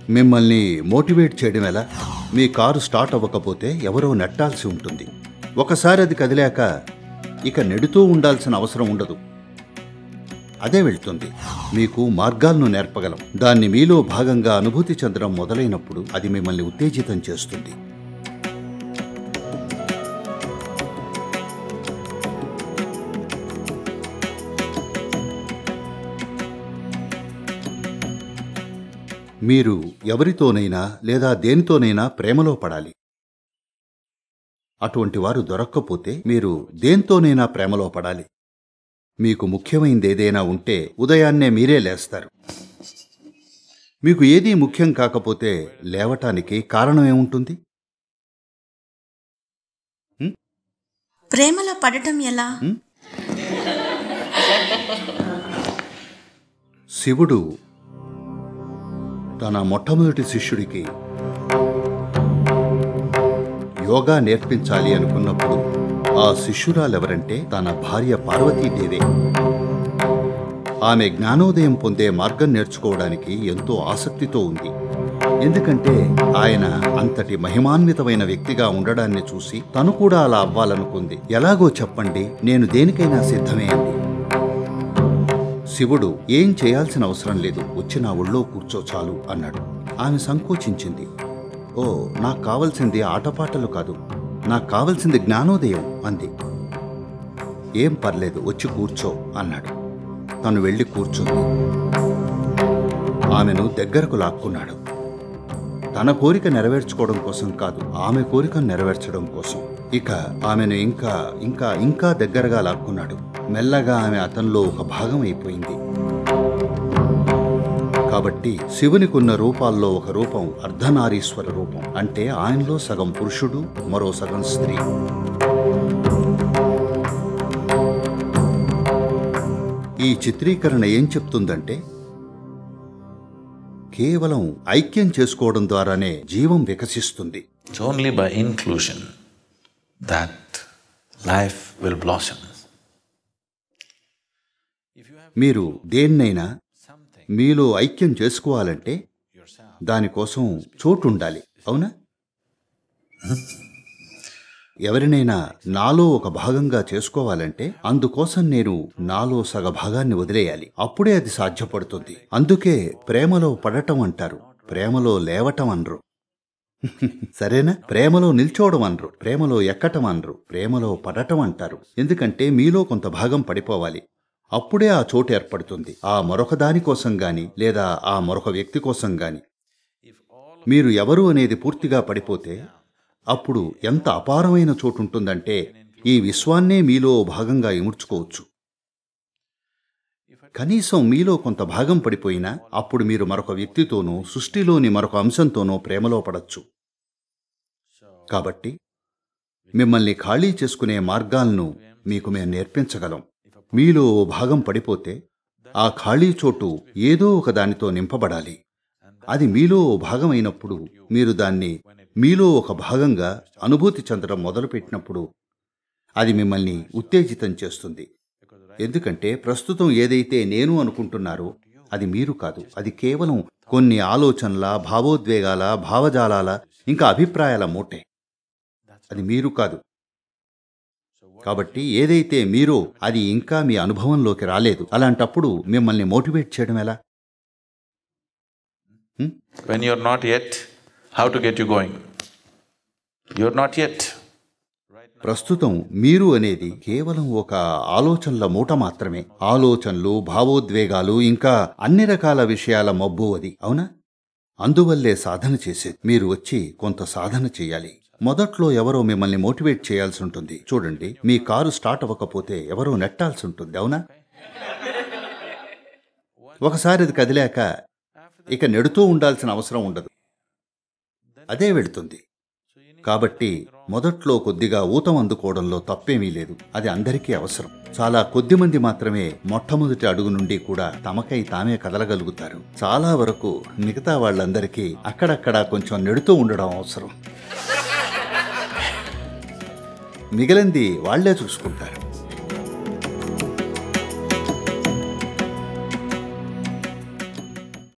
మిమ్మల్ని మోటివేట్ చేయడం ఎలా మీ కారు స్టార్ట్ అవ్వకపోతే ఎవరో నెట్టాల్సి ఉంటుంది ఒకసారి అది కదిలాక ఇక నెడుతూ ఉండాల్సిన అవసరం ఉండదు అదే వెళ్తుంది మీకు మార్గాలను నేర్పగలం దాన్ని మీలో భాగంగా అనుభూతి చెందడం మొదలైనప్పుడు అది మిమ్మల్ని ఉత్తేజితం చేస్తుంది మీరు ఎవరితోనైనా లేదా దేనితోనైనా ప్రేమలో పడాలి అటువంటి వారు దొరక్కపోతే మీరు దేంతోనైనా ప్రేమలో పడాలి మీకు ముఖ్యమైనది ఏదైనా ఉంటే ఉదయాన్నే మీరే లేస్తారు మీకు ఏదీ ముఖ్యం కాకపోతే లేవటానికి కారణం ఏముంటుంది ప్రేమలో పడటం ఎలా శివుడు తన మొట్టమొదటి శిష్యుడికి యోగా నేర్పించాలి అనుకున్నప్పుడు ఆ శిష్యురాలెవరంటే తన భార్య పార్వతీదేవే ఆమె జ్ఞానోదయం పొందే మార్గం నేర్చుకోవడానికి ఎంతో ఆసక్తితో ఉంది ఎందుకంటే ఆయన అంతటి మహిమాన్వితమైన వ్యక్తిగా ఉండడాన్ని చూసి తను కూడా అలా అవ్వాలనుకుంది ఎలాగో చెప్పండి నేను దేనికైనా సిద్ధమే అంది శివుడు ఏం చేయాల్సిన అవసరం లేదు వచ్చి నా ఒళ్ళో కూర్చో చాలు అన్నాడు ఆమె సంకోచించింది ఓ నాకు కావలసింది ఆటపాటలు కాదు నాకు కావలసింది జ్ఞానోదయం అంది ఏం పర్లేదు వచ్చి కూర్చో అన్నాడు తను వెళ్ళి కూర్చుంది ఆమెను దగ్గరకు లాక్కున్నాడు తన కోరిక నెరవేర్చుకోవడం కోసం కాదు ఆమె కోరికను నెరవేర్చడం కోసం ఇక ఆమెను ఇంకా ఇంకా ఇంకా దగ్గరగా లాక్కున్నాడు మెల్లగా ఆమె అతనిలో ఒక భాగం అయిపోయింది కాబట్టి శివునికున్న రూపాల్లో ఒక రూపం అర్ధనారీశ్వర రూపం అంటే ఆయనలో సగం పురుషుడు మరో సగం స్త్రీ ఈ చిత్రీకరణ ఏం చెప్తుందంటే కేవలం ఐక్యం చేసుకోవడం ద్వారానే జీవం వికసిస్తుంది It's only by inclusion that life will blossom. మీరు దేన్నైనా మీలో ఐక్యం చేసుకోవాలంటే దానికోసం చోటు ఉండాలి అవునా ఎవరినైనా నాలో ఒక భాగంగా చేసుకోవాలంటే అందుకోసం నేను నాలో సగ భాగాన్ని వదిలేయాలి అప్పుడే అది సాధ్యపడుతుంది అందుకే ప్రేమలో పడటం అంటారు ప్రేమలో లేవటం అనరు సరేనా ప్రేమలో నిల్చోవడం అనరు ప్రేమలో ఎక్కటం అనరు ప్రేమలో పడటం అంటారు ఎందుకంటే మీలో కొంత భాగం పడిపోవాలి అప్పుడే ఆ చోటు ఏర్పడుతుంది ఆ మరొక దాని కోసం గాని లేదా ఆ మరొక వ్యక్తి కోసం గాని మీరు ఎవరు అనేది పూర్తిగా పడిపోతే అప్పుడు ఎంత అపారమైన చోటు ఉంటుందంటే ఈ విశ్వాన్నే మీలో ఓ భాగంగా ఇముడ్చుకోవచ్చు కనీసం మీలో కొంత భాగం పడిపోయినా అప్పుడు మీరు మరొక వ్యక్తితోనో సృష్టిలోని మరొక అంశంతోనో ప్రేమలో పడచ్చు కాబట్టి మిమ్మల్ని ఖాళీ చేసుకునే మార్గాలను మీకు మేము నేర్పించగలం మీలో ఓ భాగం పడిపోతే ఆ ఖాళీ చోటు ఏదో ఒక దానితో నింపబడాలి అది మీలో ఓ భాగం అయినప్పుడు మీరు దాన్ని మీలో ఒక భాగంగా అనుభూతి చెందడం మొదలుపెట్టినప్పుడు అది మిమ్మల్ని ఉత్తేజితం చేస్తుంది ఎందుకంటే ప్రస్తుతం ఏదైతే నేను అనుకుంటున్నారో అది మీరు కాదు అది కేవలం కొన్ని ఆలోచనల భావోద్వేగాల భావజాలాల ఇంకా అభిప్రాయాల మూటే అది మీరు కాదు కాబట్టి ఏదైతే మీరో అది ఇంకా మీ అనుభవంలోకి రాలేదు అలాంటప్పుడు మిమ్మల్ని మోటివేట్ చేయడం ఎలా When you're not yet, how to get you going? You're not yet. ప్రస్తుతం మీరు అనేది కేవలం ఒక ఆలోచనల మూట మాత్రమే ఆలోచనలు భావోద్వేగాలు ఇంకా అన్ని రకాల విషయాల మబ్బు అది అవునా అందువల్లే సాధన చేసేది మీరు వచ్చి కొంత సాధన చేయాలి మొదట్లో ఎవరో మిమ్మల్ని మోటివేట్ చేయాల్సి ఉంటుంది చూడండి మీ కారు స్టార్ట్ అవ్వకపోతే ఎవరో నెట్టాల్సి ఉంటుంది అవునా ఒకసారి అది కదిలాక ఇక నెడుతూ ఉండాల్సిన అవసరం ఉండదు అదే వెడుతుంది కాబట్టి మొదట్లో కొద్దిగా ఊతం అందుకోవడంలో తప్పేమీ లేదు అది అందరికీ అవసరం చాలా కొద్ది మంది మాత్రమే మొట్టమొదటి అడుగు నుండి కూడా తమకై తామే కదలగలుగుతారు చాలా వరకు మిగతా వాళ్ళందరికీ అక్కడక్కడ కొంచెం నెడుతూ ఉండడం అవసరం మిగిలింది వాళ్లే చూసుకుంటారు